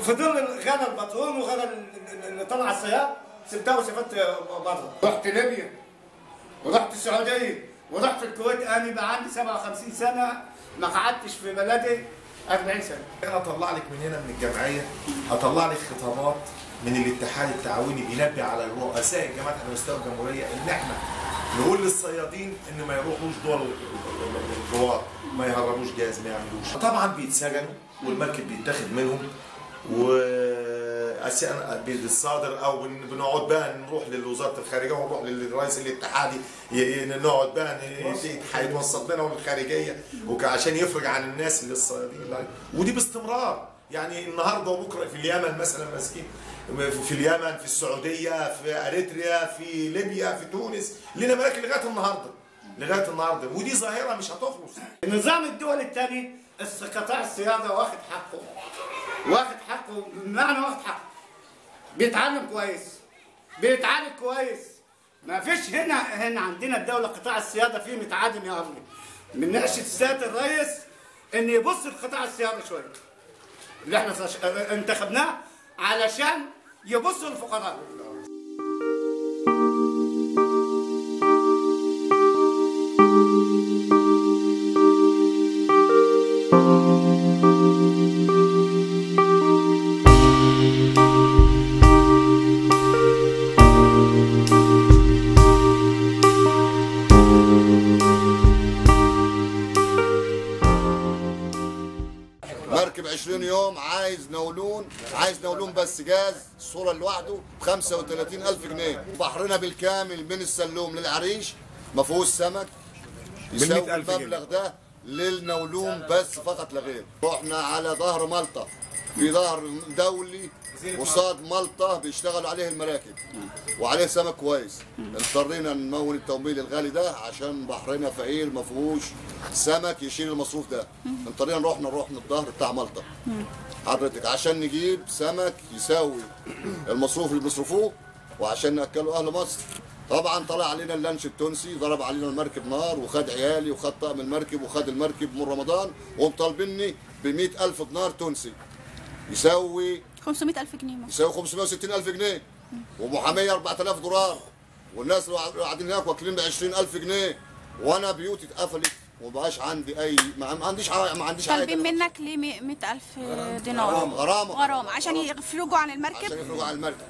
في ظل غنى البطرون وغنى اللي طلع الصياد سبتها وسافرت بره رحت ليبيا ورحت السعوديه ورحت الكويت انا بقى عندي 57 سنه ما قعدتش في بلدي 40 سنه انا اطلع لك من هنا من الجمعيه هطلع لك خطابات من الاتحاد التعاوني بينبه على رؤساء الجامعات على مستوى الجمهوريه ان احنا نقول للصيادين ان ما يروحوش دول الجوار ما يهربوش جاز ما يعملوش طبعا بيتسجنوا والمركب بيتاخد منهم و أسيان بالصادر او بن- بنقعد بقى نروح لوزاره الخارجيه ونروح للرئيس الاتحادي ي- ي- نقعد بقى ن- هيتوسط لنا والخارجيه وك- عشان يفرج عن الناس اللي الصيادين ودي باستمرار يعني النهارده وبكره في اليمن مثلا ماسكين في اليمن في السعوديه في اريتريا في ليبيا في تونس لنا مراكب لغايه النهارده لغايه النهارده ودي ظاهره مش هتخلص النظام الدول الثاني قطاع الصياده واخد حقه واخد حقه بمعنى واخد حقه بيتعلم كويس بيتعالج كويس ما فيش هنا هنا عندنا الدوله قطاع الصياده فيه متعادم يا ابني من نقشه السيد الرئيس ان يبص لقطاع الصياده شويه اللي احنا صش- انتخبناه علشان يبص للفقراء مركب 20 يوم عايز نولون عايز نولون بس جاز الصورة لوحده ب 35000 جنيه بحرنا بالكامل من السلوم للعريش ما فيهوش سمك يساوي 100,000 جنيه. المبلغ ده للنولون بس فقط لا غير رحنا على ظهر مالطا في ظهر دولي قصاد مالطا بيشتغلوا عليه المراكب وعليه سمك كويس اضطرينا نمول التمويل الغالي ده عشان بحرنا فقير ما فيهوش سمك يشيل المصروف ده اضطرينا نروح نروح من الظهر بتاع مالطا حضرتك عشان نجيب سمك يساوي المصروف اللي بيصرفوه وعشان ناكله اهل مصر طبعا طلع علينا اللانش التونسي ضرب علينا المركب نار وخد عيالي وخد طقم المركب وخد المركب من رمضان ومطالبيني ب ألف دينار تونسي يساوي 500000 جنيه مثلا يساوي 560 ألف جنيه ومحامية 4000 دولار والناس اللي قاعدين هناك واكلين ب 20000 جنيه وانا بيوتي اتقفلت ومبقاش عندي اي ما ما عنديش حاجه ما عنديش حاجه طالبين منك ليه 100000 دينار غرامة- غرامة. غرامة عشان يفرجوا عن عشان المركب يخرجوا على المركب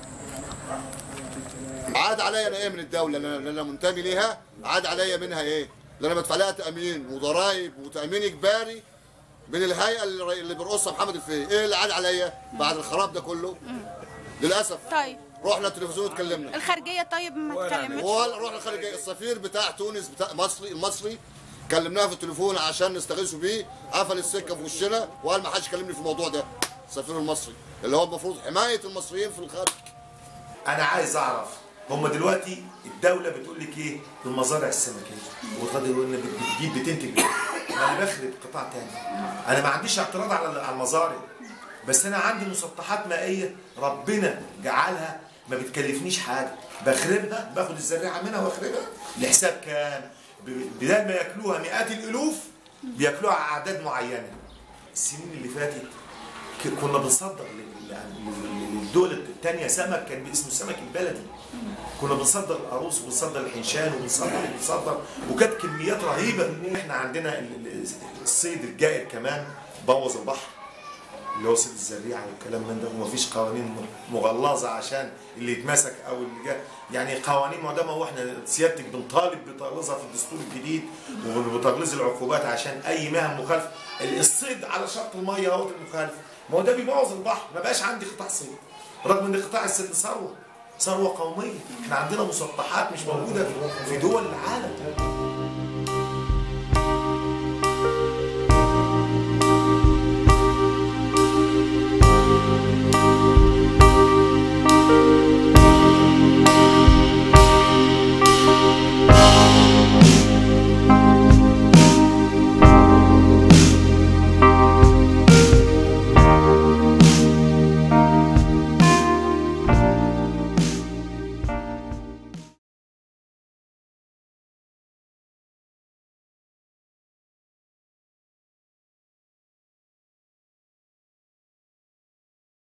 عاد عليا انا ايه من الدوله اللي انا اللي أنا منتمي ليها عاد عليا منها ايه؟ اللي انا بدفع لها تامين وضرايب وتامين اجباري من الهيئه اللي اللي بيرقصها محمد الفقي ايه اللي عاد عليا بعد الخراب ده كله؟ للاسف طيب رحنا التلفزيون اتكلمنا الخارجية طيب ما اتكلمتش ورحنا الخارجيه السفير بتاع تونس بتاع مصري المصري كلمناه في التليفون عشان نستغيثوا بيه قفل السكه في وشنا وقال ما حدش كلمني في الموضوع ده السفير المصري اللي هو المفروض حمايه المصريين في الخارج انا عايز اعرف هم دلوقتي الدوله بتقول لك ايه المزارع السمكيه وتقدر يقول ان بتجيب بتنتج انا بخرب قطاع تاني انا ما عنديش اعتراض على على المزارع بس انا عندي مسطحات مائيه ربنا جعلها ما بتكلفنيش حاجه بخربها باخد الزريعه منها واخربها لحساب كام ب- بدل ما ياكلوها مئات الالوف بياكلوها اعداد معينه السنين اللي فاتت ك- كنا بنصدر لل- يعني لل- للدول التانية سمك كان اسمه السمك البلدي كنا بنصدر القاروص وبنصدر الحنشان وبنصدر وبنصدر وكانت كميات رهيبه احنا عندنا ال- ال- الصيد الجائر كمان بوظ البحر اللي هو صيد الزريعه والكلام من ده ومفيش قوانين مغلظه عشان اللي يتمسك او اللي جا يعني قوانين معدمه واحنا سيادتك بنطالب بتغليظها في الدستور الجديد وبتغليظ العقوبات عشان اي مهن مخالفه الصيد على شط الميه اهوت المخالف ما هو ده بيبوظ البحر ما بقاش عندي قطاع صيد رغم ان قطاع الصيد ثروه ثروه قوميه احنا عندنا مسطحات مش موجوده في دول العالم